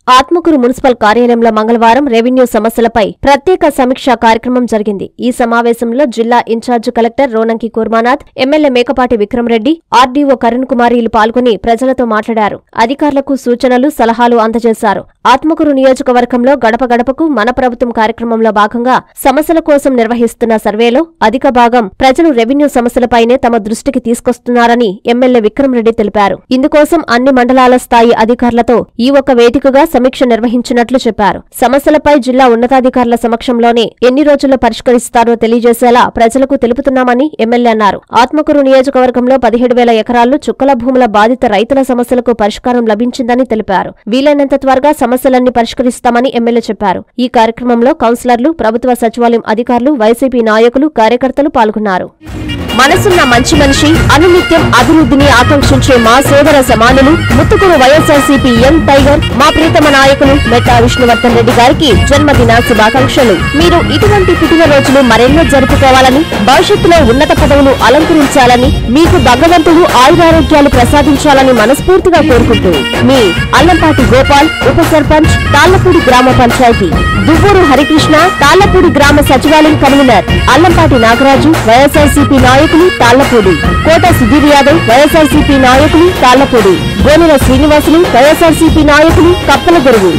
Atmakur municipal కార్యాలయంలో మంగళవారం revenue సమస్యలపై ప్రత్యేక సమీక్షా కార్యక్రమం జరిగింది ఈ సమావేశంలో జిల్లా in-charge collector Ronanki Kurmanath MLA Mekapati Vikram Reddy RDO Karun కుమారీలు పాల్గొని ప్రజలతో మాట్లాడారు అధికారులకు సూచనలు సలహాలు అందజేశారు ఆత్మకూరు నియోజకవర్గంలో గడప గడపకు మన ప్రభుత్వం కార్యక్రమంలో భాగంగా సమస్యల కోసం నిర్వహిస్తున్న సర్వేలో అధిక భాగం ప్రజలు రెవెన్యూ సమస్యలపైనే తమ దృష్టికి తీసుకొస్తున్నారని ఎమ్మెల్యే విక్రమరెడ్డి తెలిపారు ఇందుకోసం అన్ని మండలాల స్థాయి అధికారులతో ఈ ఒక వేదికగా సమీక్ష నిర్వహించినట్లు చెప్పారు సమస్యలపై జిల్లా ఉన్నతాధికారుల సమక్షంలోనే ఎన్ని రోజుల్లో పరిష్కరిస్తారో తెలియజేసేలా ప్రజలకు తెలుపుతున్నామని ఎమ్మెల్యే అన్నారు ఆత్మకూరు నియోజకవర్గంలో పదిహేడు వేల ఎకరాల్లో చుక్కల భూముల బాధిత రైతుల సమస్యలకు పరిష్కారం లభించిందని తెలిపారు వీలైనంత త్వరగా సమస్యలన్నీ పరిష్కరిస్తామని ఎమ్మెల్యే చెప్పారు ఈ కార్యక్రమంలో కౌన్సిలర్లు ప్రభుత్వ సచివాలయం అధికారులు వైసీపీ నాయకులు కార్యకర్తలు పాల్గొన్నారు మనసున్న మంచి మనిషి అనునిత్యం అభివృద్ధిని ఆకాంక్షించే మా సోదర సమానులు ముత్తుకూరు వైఎస్ఆర్సీపీ ఎం టైగర్ మా ప్రీతమ నాయకులు మెట్టా విష్ణువర్ధన్ రెడ్డి గారికి జన్మదిన శుభాకాంక్షలు మీరు ఇటువంటి పుట్టినరోజులు మరెన్నో జరుపుకోవాలని భవిష్యత్తులో ఉన్నత పదవులు అలంకరించాలని మీకు భగవంతుడు ఆయురారోగ్యాలు ప్రసాదించాలని మనస్ఫూర్తిగా కోరుకుంటూ మీ అల్లంపాటి గోపాల్ ఉప సర్పంచ్ తాళ్లపూడి గ్రామ పంచాయతీ దువ్వూరు హరికృష్ణ తాళ్లపూడి గ్రామ సచివాలయం కన్వీనర్ అల్లంపాటి నాగరాజు వైఎస్ఆర్సీపీ నాయకులు తాళ్లపూడి కోట సుధీర్ యాదవ్ వైఎస్ఆర్సీపీ నాయకులు తాళ్లపూడి గోనెల శ్రీనివాసులు వైఎస్ఆర్సీపీ నాయకులు కప్పల గురువు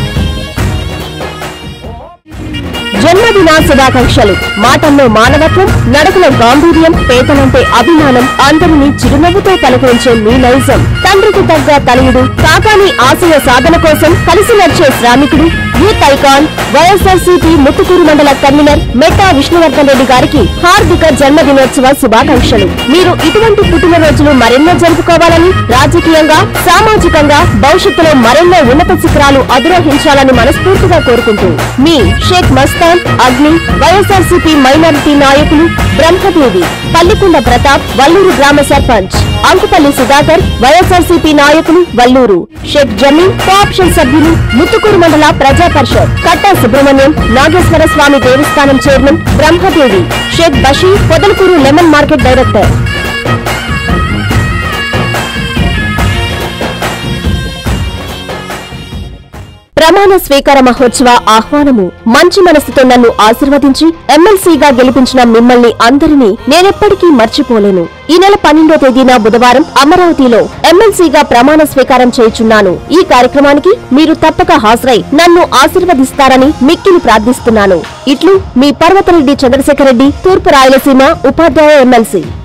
జన్మదిన శుభాకాంక్షలు మాటల్లో మానవత్వం నడకలో గాంభీర్యం పేదలంటే అభిమానం అందరినీ చిరునవ్వుతో పలకరించే మీ నైజం తండ్రికి తగ్గ తనయుడు కాకాని ఆశయ సాధన కోసం కలిసి నడిచే శ్రామికుడు యూత్ ఐకాన్ వైఎస్ఆర్సీపీ ముత్తుకూరు మండల కన్వీనర్ మెట్టా విష్ణువర్ధన్ రెడ్డి గారికి హార్దిక జన్మదినోత్సవ శుభాకాంక్షలు మీరు ఇటువంటి పుట్టినరోజులు మరెన్నో జరుపుకోవాలని రాజకీయంగా సామాజికంగా భవిష్యత్తులో మరెన్నో ఉన్నత శిఖరాలు అధిరోహించాలని మనస్ఫూర్తిగా కోరుకుంటూ మీ షేక్ మస్తాన్ అగ్ని వైఎస్ఆర్సీపీ మైనారిటీ నాయకులు బ్రహ్మదేవి పల్లికొండ ప్రతాప్ వల్లూరు గ్రామ సర్పంచ్ అంకుపల్లి సుధాకర్ వైఎస్ఆర్సీపీ నాయకులు వల్లూరు షేక్ జమీన్ కోఆప్షన్ సభ్యులు ముత్తుకూరు మండల ప్రజా పరిషత్ కట్టా సుబ్రహ్మణ్యం నాగేశ్వర స్వామి దేవస్థానం chairman Brahmadevi Shaik Basheer Podalakuru lemon market director ప్రమాణ స్వీకార మహోత్సవ ఆహ్వానము మంచి మనసుతో నన్ను ఆశీర్వదించి ఎమ్మెల్సీగా గెలిపించిన మిమ్మల్ని అందరినీ నేనెప్పటికీ మర్చిపోలేను ఈ నెల పన్నెండో తేదీన బుధవారం అమరావతిలో ఎమ్మెల్సీగా ప్రమాణ స్వీకారం చేయుచున్నాను ఈ కార్యక్రమానికి మీరు తప్పక హాజరై నన్ను ఆశీర్వదిస్తారని మిక్కిలి ప్రార్థిస్తున్నాను ఇట్లు మీ పర్వతరెడ్డి చంద్రశేఖర్ రెడ్డి తూర్పు రాయలసీమ ఉపాధ్యాయ ఎమ్మెల్సీ